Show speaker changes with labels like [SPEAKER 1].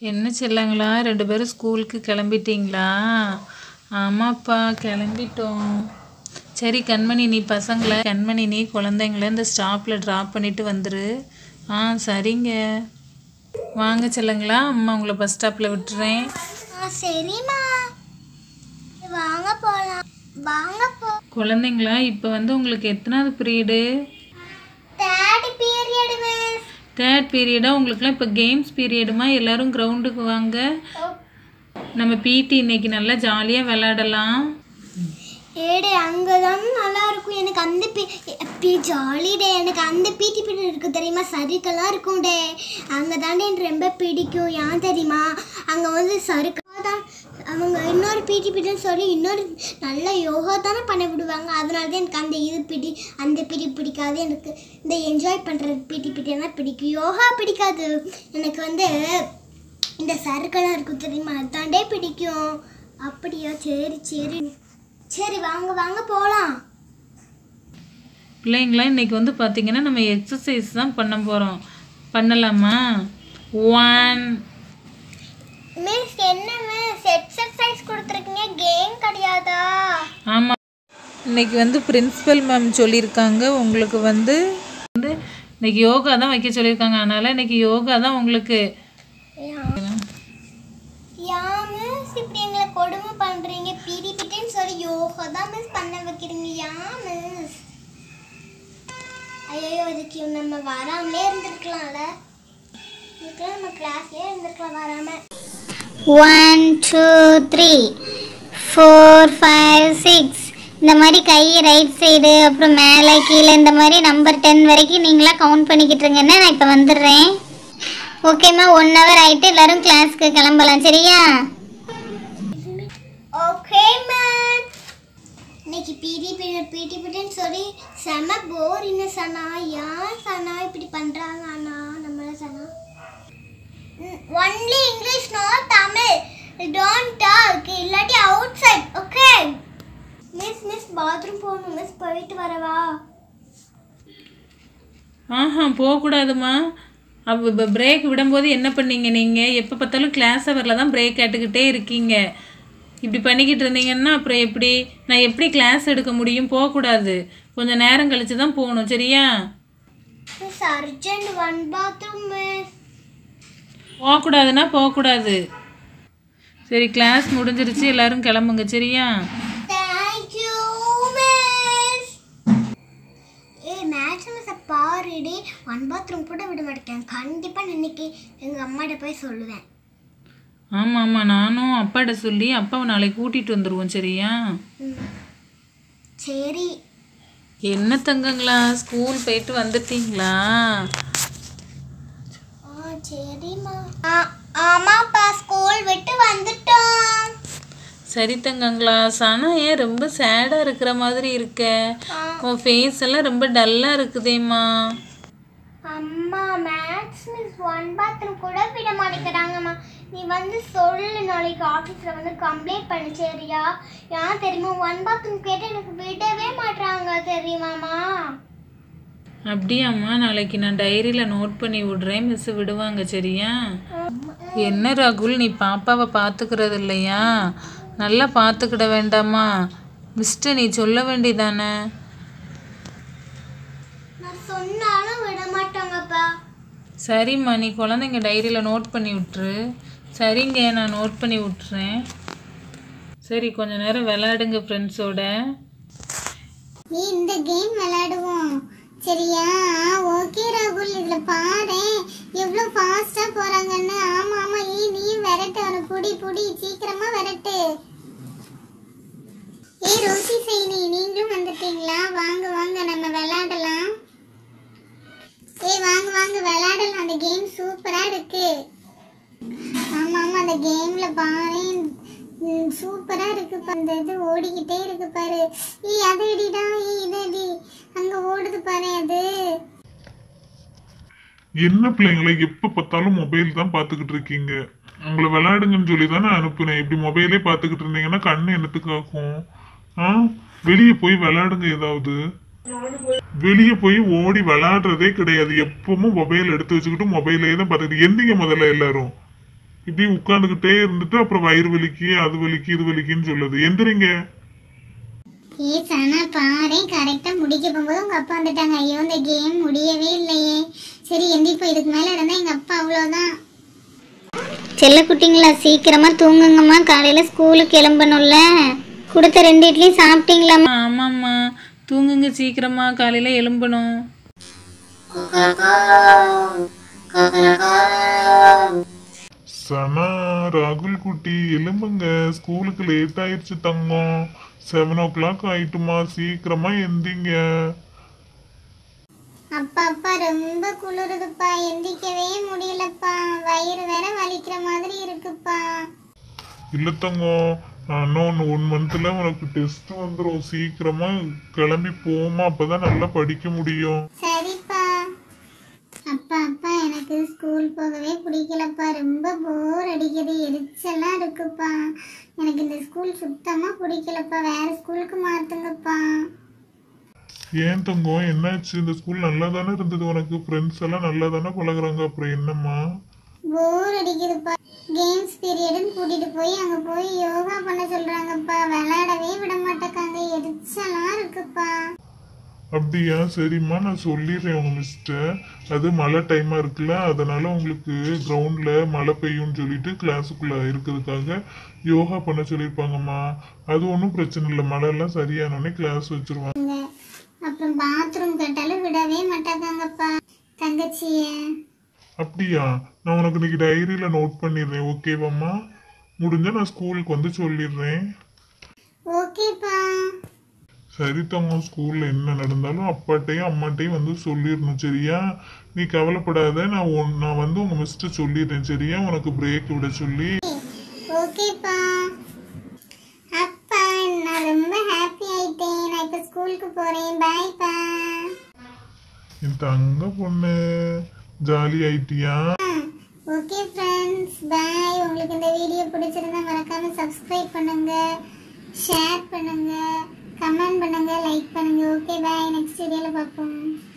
[SPEAKER 1] என்ன செல்லங்களா ரெண்டு பேரும் ஸ்கூலுக்கு கிளம்பிட்டீங்களா ஆமாப்பா கிளம்பிட்டோம் சரி கண்மணி நீ பசங்களை கண்மணி நீ குழந்தைங்கள இந்த ஸ்டாப்பில் ட்ராப் பண்ணிட்டு வந்துரு ஆ சரிங்க வாங்க செல்லங்களா அம்மா உங்களை பஸ் ஸ்டாப்பில் விட்டுறேன்
[SPEAKER 2] ஆ சரிம்மா வாங்க போலாம் வாங்க போ
[SPEAKER 1] குழந்தைங்களா இப்போ வந்து உங்களுக்கு எத்தனாவது period
[SPEAKER 2] third period miss
[SPEAKER 1] third பீரியடாக உங்களுக்குலாம் இப்போ கேம்ஸ் பீரியடுமா எல்லாரும் கிரவுண்டுக்கு வாங்க நம்ம பிடி இன்னைக்கு நல்லா ஜாலியாக விளையாடலாம்
[SPEAKER 2] ஏடே அங்கே தான் நல்லா இருக்கும் எனக்கு அந்த பி பி ஜாலி டே எனக்கு அந்த பிடி பீரியட் இருக்கு தெரியுமா சறுக்கெல்லாம் இருக்கும் டே அங்கே தாண்டே எனக்கு ரொம்ப பிடிக்கும் ஏன் தெரியுமா அங்கே வந்து சறுக்கா தான் அவங்க இன்னொரு பிடி பீரியட் சொல்லி இன்னொரு நல்ல யோகா தானே பண்ண விடுவாங்க அதனால தான் எனக்கு அந்த இது பிடி அந்த பிடி பிடிக்காது எனக்கு இந்த என்ஜாய் பண்ணுற பிடி பீரியட் தான் பிடிக்கும் யோகா பிடிக்காது எனக்கு வந்து இந்த சறுக்கெல்லாம் இருக்கும் தெரியுமா அதாண்டே பிடிக்கும் அப்படியா சரி சரி சரி வாங்க வாங்க போகலாம்
[SPEAKER 1] பிள்ளைங்களா இன்னைக்கு வந்து பார்த்தீங்கன்னா நம்ம எக்ஸசைஸ் தான் பண்ண போகிறோம் பண்ணலாமா ஒன்
[SPEAKER 2] மிஸ் என்ன மிஸ் எக்ஸசைஸ் கொடுத்துருக்கீங்க கேம் கிடையாதா
[SPEAKER 1] ஆமாம் இன்னைக்கு வந்து பிரின்சிபல் மேம் சொல்லியிருக்காங்க உங்களுக்கு வந்து வந்து இன்னைக்கு யோகா தான் வைக்க சொல்லியிருக்காங்க அதனால் இன்னைக்கு யோகா தான் உங்களுக்கு
[SPEAKER 2] யா மிஸ் இப்படி எங்களை கொடுமை பண்ணுறீங்க பிடி பிடின்னு சொல்லி யோகா தான் மிஸ் பண்ண வைக்கிறீங்க யா மிஸ் ஐயோ இதுக்கு நம்ம வராமலே இருந்திருக்கலாம்ல இதுக்கெல்லாம் நம்ம கிளாஸ்லேயே இருந்திருக்கலாம் வராமல்
[SPEAKER 3] one two three four five six இந்த மாதிரி கை ரைட் சைடு அப்புறம் மேலே கீழே இந்த மாதிரி நம்பர் டென் வரைக்கும் நீங்களாம் கவுண்ட் பண்ணிக்கிட்டு இருங்கன்னா நான் இப்போ வந்துடுறேன் ஓகேம்மா ஒன் ஹவர் ஆகிட்டு எல்லாரும் கிளாஸ்க்கு கிளம்பலாம் சரியா
[SPEAKER 2] ஓகே மேம் இன்னைக்கு பிடி பீரியட் பிடி பீரியட்னு சொல்லி செம போரிங்க சனா யார் சனா இப்படி பண்றாங்க அண்ணா நம்மள சனா only English no Tamil don't talk இல்லாட்டி outside okay miss miss bathroom போகணும் மிஸ் போயிட்டு வரவா
[SPEAKER 1] ஆஹா போகக்கூடாதுமா அப்போ இப்போ பிரேக் விடும்போது என்ன பண்ணீங்க நீங்கள் எப்போ பார்த்தாலும் கிளாஸ் ஹவரில் தான் பிரேக் கேட்டுக்கிட்டே இருக்கீங்க இப்படி பண்ணிக்கிட்டு இருந்தீங்கன்னா அப்புறம் எப்படி நான் எப்படி கிளாஸ் எடுக்க முடியும் போகக்கூடாது கொஞ்சம் நேரம் கழிச்சு தான் போகணும் சரியா
[SPEAKER 2] miss urgent one bathroom miss
[SPEAKER 1] போகக்கூடாதுன்னா போகக்கூடாது சரி கிளாஸ் முடிஞ்சிருச்சு எல்லாரும் கிளம்புங்க சரியா
[SPEAKER 2] தேங்க்யூ மிஸ் ஏ மேட்ச் மிஸ் பாருடி ஒன் பாத்ரூம் கூட விட மாட்டேன் கண்டிப்பாக இன்னைக்கு எங்கள் அம்மாட்ட போய் சொல்லுவேன்
[SPEAKER 1] ஆமாம் ஆமாம் நானும் அப்பாட்ட சொல்லி அப்பாவை நாளைக்கு கூட்டிகிட்டு வந்துடுவோம் சரியா
[SPEAKER 2] ம். சரி
[SPEAKER 1] என்ன தங்கங்களா ஸ்கூல் போயிட்டு வந்துட்டீங்களா
[SPEAKER 2] ஆ சரிம்மா ஆ ஆமாப்பா ஸ்கூல் விட்டு வந்துட்டோம்
[SPEAKER 1] சரி தங்கங்களா சனா ஏன் ரொம்ப சேடாக இருக்கிற மாதிரி இருக்க உன் ஃபேஸ் எல்லாம் ரொம்ப டல்லாக இருக்குதேம்மா
[SPEAKER 2] அம்மா மேத்ஸ் மிஸ் ஒன் பாத்ரூம் கூட விட மாட்டேங்கிறாங்கம்மா நீ வந்து சொல்லு நாளைக்கு ஆஃபீஸில் வந்து கம்ப்ளைண்ட் பண்ணு சரியா ஏன் தெரியுமா ஒன் பாத்ரூம் கேட்டு எனக்கு விடவே மாட்றாங்க தெரியுமாம்மா
[SPEAKER 1] அப்படியாம்மா நாளைக்கு நான் டைரியில் நோட் பண்ணி விடுறேன் மிஸ் விடுவாங்க சரியா என்ன ராகுல் நீ பாப்பாவை பார்த்துக்கிறது இல்லையா நல்லா பார்த்துக்கிட வேண்டாமா மிஸ்டர் நீ சொல்ல வேண்டியதானே
[SPEAKER 2] நான் சொன்னாலும் விட மாட்டாங்கப்பா
[SPEAKER 1] சரிம்மா நீ குழந்தைங்க டைரியில் நோட் பண்ணி விட்டுரு சரிங்க நான் நோட் பண்ணி விட்டுறேன் சரி கொஞ்ச நேரம் விளையாடுங்க ஃப்ரெண்ட்ஸோட
[SPEAKER 3] நீ இந்த கேம் விளையாடுவோம் சரியா ஓகே ராகுல் இதுல பாரு எவ்வளவு ஃபாஸ்டா போறாங்கன்னு ஆமா ஆமா ஈ நீ விரட்டு அவனை புடி புடி சீக்கிரமா விரட்டு ஏய் ரோசி சைனி நீங்களும் வந்துட்டீங்களா வாங்க வாங்க நம்ம விளையாடலாம் ஏய் வாங்க வாங்க விளையாடலாம் அந்த கேம் சூப்பரா இருக்கு ஆமா ஆமா அந்த கேம்ல பாரு ம், சூப்பரா இருக்கு பா. அந்த இது ஓடிக்கிட்டே இருக்கு பாரு ஏய் அதை அடிடா ஏய் இதை அடி அங்க ஓடுது பாரு அது
[SPEAKER 4] என்ன பிள்ளைங்களை எப்ப பார்த்தாலும் மொபைல் தான் பார்த்துக்கிட்டு இருக்கீங்க உங்களை விளையாடுங்கன்னு சொல்லி தானே அனுப்புனேன் இப்படி மொபைலே பார்த்துக்கிட்டு இருந்தீங்கன்னா கண்ணு என்னத்துக்கு ஆகும் ஆ வெளியே போய் விளையாடுங்க ஏதாவது வெளியே போய் ஓடி விளையாடுறதே கிடையாது எப்பவும் மொபைல் எடுத்து வச்சுக்கிட்டு மொபைலே தான் பார்த்துக்கிட்டு எந்தீங்க முதல்ல எல்லாரும் இப்படி உட்கார்ந்துகிட்டே இருந்துட்டு அப்புறம் வயிறு வலிக்கு அது வலிக்கு இது வலிக்குன்னு சொல்லுது எந்திரிங்க
[SPEAKER 3] ஏ சனா பாரு கரெக்டா முடிக்க போகும்போது உங்க அப்பா வந்துட்டாங்க ஐயோ இந்த கேம் முடியவே இல்லையே சரி எந்திரிப்போ இதுக்கு மேல இருந்தா எங்க அப்பா அவ்வளவுதான் செல்ல குட்டிங்களா சீக்கிரமா தூங்குங்கம்மா காலையில ஸ்கூலுக்கு கிளம்பணும்ல கொடுத்த ரெண்டு இட்லியும் சாப்பிட்டீங்களா
[SPEAKER 1] ஆமாம்மா தூங்குங்க சீக்கிரமா காலையில் எழும்பணும்
[SPEAKER 4] சனா ராகுல் குட்டி எலும்புங்க ஸ்கூலுக்கு லேட் ஆயிடுச்சு தங்கம் செவன் ஓ கிளாக் ஆயிட்டுமா சீக்கிரமா எந்திங்க
[SPEAKER 3] அப்பா அப்பா ரொம்ப குளிருதுப்பா எந்திரிக்கவே முடியலப்பா வயிறு வேற வலிக்கிற மாதிரி இருக்குப்பா
[SPEAKER 4] இல்ல தங்கம் நான் இன்னும் ஒன் மந்த்ல உனக்கு டெஸ்ட் வந்துடும் சீக்கிரமா கிளம்பி போமா அப்பதான் நல்லா படிக்க முடியும்
[SPEAKER 3] சரிப்பா அப்பா அப்பா எனக்கு ஸ்கூல் போகவே பிடிக்கலப்பா ரொம்ப போர் அடிக்குது எரிச்சலா இருக்குப்பா எனக்கு இந்த ஸ்கூல் சுத்தமா பிடிக்கலப்பா வேற ஸ்கூலுக்கு மாத்துங்கப்பா
[SPEAKER 4] ஏன் தங்கம் என்னாச்சு இந்த ஸ்கூல் நல்லா தானே இருந்தது உனக்கு ஃப்ரெண்ட்ஸ் எல்லாம் நல்லா தானே பழகுறாங்க அப்புறம் என்னம்மா
[SPEAKER 3] போர் அடிக்குதுப்பா கேம்ஸ் பீரியடுன்னு கூட்டிட்டு போய் அங்க போய் யோகா பண்ண சொல்றாங்கப்பா விளையாடவே விட மாட்டேக்காங்க எரிச்சலா இருக்குப்பா
[SPEAKER 4] அப்படியா சரிம்மா நான் சொல்லிடுறேன் உங்க மிஸ்டர் அது மழை டைமா இருக்குல்ல அதனால உங்களுக்கு கிரவுண்ட்ல மழை பெய்யும்னு சொல்லிட்டு கிளாஸுக்குள்ள இருக்கிறதுக்காக யோகா பண்ண சொல்லியிருப்பாங்கம்மா அது ஒன்றும் பிரச்சனை இல்லை மழை எல்லாம் சரியானோடனே கிளாஸ் வச்சிருவாங்க
[SPEAKER 3] இங்க. அப்புறம் பாத்ரூம் கேட்டாலும் விடவே மாட்டாங்கப்பா தங்கச்சிய
[SPEAKER 4] அப்படியா நான் உனக்கு இன்னைக்கு டைரியில நோட் பண்ணிடுறேன் ஓகேவாம்மா முடிஞ்சா நான் ஸ்கூலுக்கு வந்து சொல்லிடுறேன்
[SPEAKER 3] ஓகேப்பா
[SPEAKER 4] சரி தங்கம் ஸ்கூல்ல என்ன நடந்தாலும் அப்பாட்டையும் அம்மாட்டையும் வந்து சொல்லிடணும் சரியா நீ கவலைப்படாத நான் உன்- நான் வந்து உங்க மிஸ்டர் சொல்லிடுறேன் சரியா உனக்கு பிரேக் விட சொல்லி
[SPEAKER 3] ஓகேப்பா அப்பா நான் ரொம்ப ஹாப்பி ஆயிட்டேன் நான் இப்போ ஸ்கூலுக்கு போறேன் பாய்ப்பா
[SPEAKER 4] என் தங்க பொண்ணு ஜாலி ஆயிட்டியா
[SPEAKER 3] ஓகே ஃப்ரெண்ட்ஸ் பாய் உங்களுக்கு இந்த வீடியோ பிடிச்சிருந்தா மறக்காம சப்ஸ்கிரைப் பண்ணுங்க ஷேர் பண்ணுங்க கமெண்ட் பண்ணுங்க லைக் பண்ணுங்க ஓகே பாய் நெக்ஸ்ட் வீடியோல பார்ப்போம்